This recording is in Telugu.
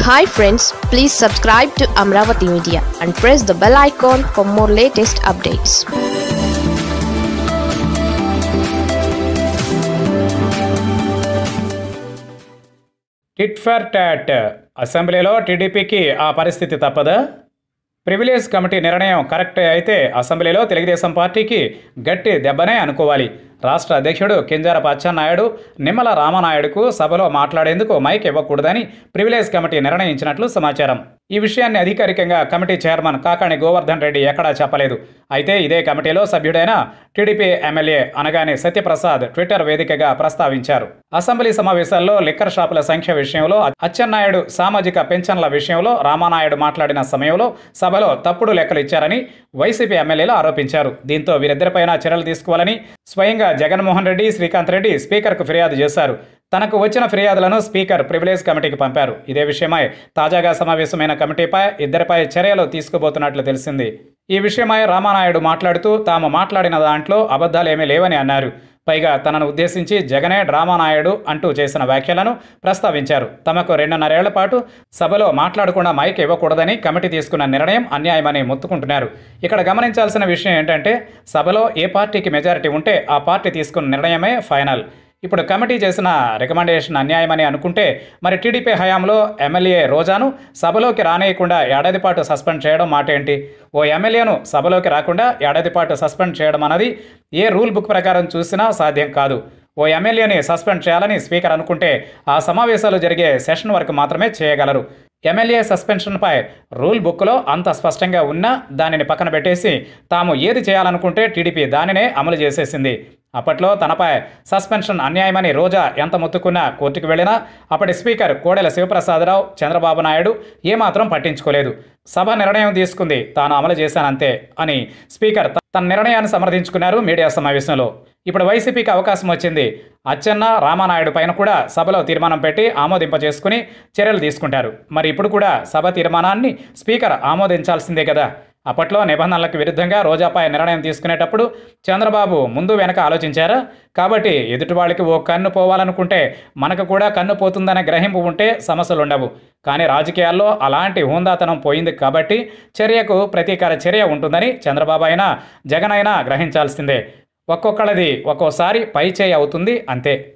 hi friends please subscribe to Amaravati media and press the bell icon for more latest updates tit for tat అసెంబ్లీలో టీడీపీకి ఆ పరిస్థితి తప్పదా ప్రివిలేజ్ కమిటీ నిర్ణయం కరెక్ట్ అయితే అసెంబ్లీలో తెలుగుదేశం పార్టీకి గట్టి దెబ్బనే అనుకోవాలి రాష్ట్ర అధ్యక్షుడు కింజారపు అచ్చెన్నాయుడు నిమ్మల రామనాయుడుకు సభలో మాట్లాడేందుకు మైక్ ఇవ్వకూడదని ప్రివిలేజ్ కమిటీ నిర్ణయించినట్లు సమాచారం ఈ విషయాన్ని అధికారికంగా కమిటీ చైర్మన్ కాకాణి గోవర్ధన్ రెడ్డి ఎక్కడా చెప్పలేదు అయితే ఇదే కమిటీలో సభ్యుడైన టీడీపీ ఎమ్మెల్యే అనగానే సత్యప్రసాద్ ట్విట్టర్ వేదికగా ప్రస్తావించారు అసెంబ్లీ సమావేశాల్లో లిక్కర్ షాపుల సంఖ్య విషయంలో అచ్చెన్నాయుడు సామాజిక పెన్షన్ల విషయంలో రామానాయుడు మాట్లాడిన సమయంలో సభలో తప్పుడు లెక్కలు ఇచ్చారని వైసీపీ ఎమ్మెల్యేలు ఆరోపించారు దీంతో వీరిద్దరిపైన చర్యలు తీసుకోవాలని స్వయంగా జగన్మోహన్ రెడ్డి శ్రీకాంత్ రెడ్డి స్పీకర్కు ఫిర్యాదు చేశారు తనకు వచ్చిన ఫిర్యాదులను స్పీకర్ ప్రివిలేజ్ కమిటీకి పంపారు ఇదే విషయమై తాజాగా సమావేశమైన కమిటీపై ఇద్దరిపై చర్యలు తీసుకుపోతున్నట్లు తెలిసింది ఈ విషయమై రామానాయుడు మాట్లాడుతూ తాము మాట్లాడిన దాంట్లో అబద్ధాలేమీ లేవని అన్నారు పైగా తనను ఉద్దేశించి జగనే డ్రామానాయుడు అంటూ చేసిన వ్యాఖ్యలను ప్రస్తావించారు తమకు రెండున్నరేళ్ల పాటు సభలో మాట్లాడకుండా మైక్ ఇవ్వకూడదని కమిటీ తీసుకున్న నిర్ణయం అన్యాయమని మొత్తుకుంటున్నారు ఇక్కడ గమనించాల్సిన విషయం ఏంటంటే సభలో ఏ పార్టీకి మెజారిటీ ఉంటే ఆ పార్టీ తీసుకున్న నిర్ణయమే ఫైనల్ ఇప్పుడు కమిటీ చేసిన రికమెండేషన్ అన్యాయమని అనుకుంటే మరి టీడీపీ హయాంలో ఎమ్మెల్యే రోజాను సభలోకి రానేయకుండా ఏడాది పాటు సస్పెండ్ చేయడం మాట ఏంటి ఓ ఎమ్మెల్యేను సభలోకి రాకుండా ఏడాది పాటు సస్పెండ్ చేయడం అన్నది ఏ రూల్ బుక్ ప్రకారం చూసినా సాధ్యం కాదు ఓ ఎమ్మెల్యేని సస్పెండ్ చేయాలని స్పీకర్ అనుకుంటే ఆ సమావేశాలు జరిగే సెషన్ వరకు మాత్రమే చేయగలరు ఎమ్మెల్యే సస్పెన్షన్పై రూల్ బుక్లో అంత స్పష్టంగా ఉన్నా దానిని పక్కన పెట్టేసి తాము ఏది చేయాలనుకుంటే టీడీపీ దానినే అమలు చేసేసింది అప్పట్లో తనపై సస్పెన్షన్ అన్యాయమని రోజా ఎంత మొత్తుకున్నా కోర్టుకు వెళ్ళినా అప్పటి స్పీకర్ కోడెల శివప్రసాదరావు చంద్రబాబు నాయుడు ఏమాత్రం పట్టించుకోలేదు సభ నిర్ణయం తీసుకుంది తాను అమలు చేశానంతే అని స్పీకర్ తన నిర్ణయాన్ని సమర్థించుకున్నారు మీడియా సమావేశంలో ఇప్పుడు వైసీపీకి అవకాశం వచ్చింది అచ్చెన్న రామానాయుడు పైన కూడా సభలో తీర్మానం పెట్టి ఆమోదింపజేసుకుని చర్యలు తీసుకుంటారు మరి ఇప్పుడు కూడా సభ తీర్మానాన్ని స్పీకర్ ఆమోదించాల్సిందే కదా అప్పట్లో నిబంధనలకు విరుద్ధంగా రోజాపై నిర్ణయం తీసుకునేటప్పుడు చంద్రబాబు ముందు వెనక ఆలోచించారా కాబట్టి ఎదుటి వాళ్ళకి ఓ కన్ను పోవాలనుకుంటే మనకు కూడా కన్ను పోతుందనే గ్రహింపు ఉంటే సమస్యలు ఉండవు కానీ రాజకీయాల్లో అలాంటి హోందాతనం పోయింది కాబట్టి చర్యకు ప్రతీకార చర్య ఉంటుందని చంద్రబాబు అయినా జగన్ అయినా గ్రహించాల్సిందే ఒక్కొక్కళ్ళది ఒక్కోసారి పై చేయి అవుతుంది అంతే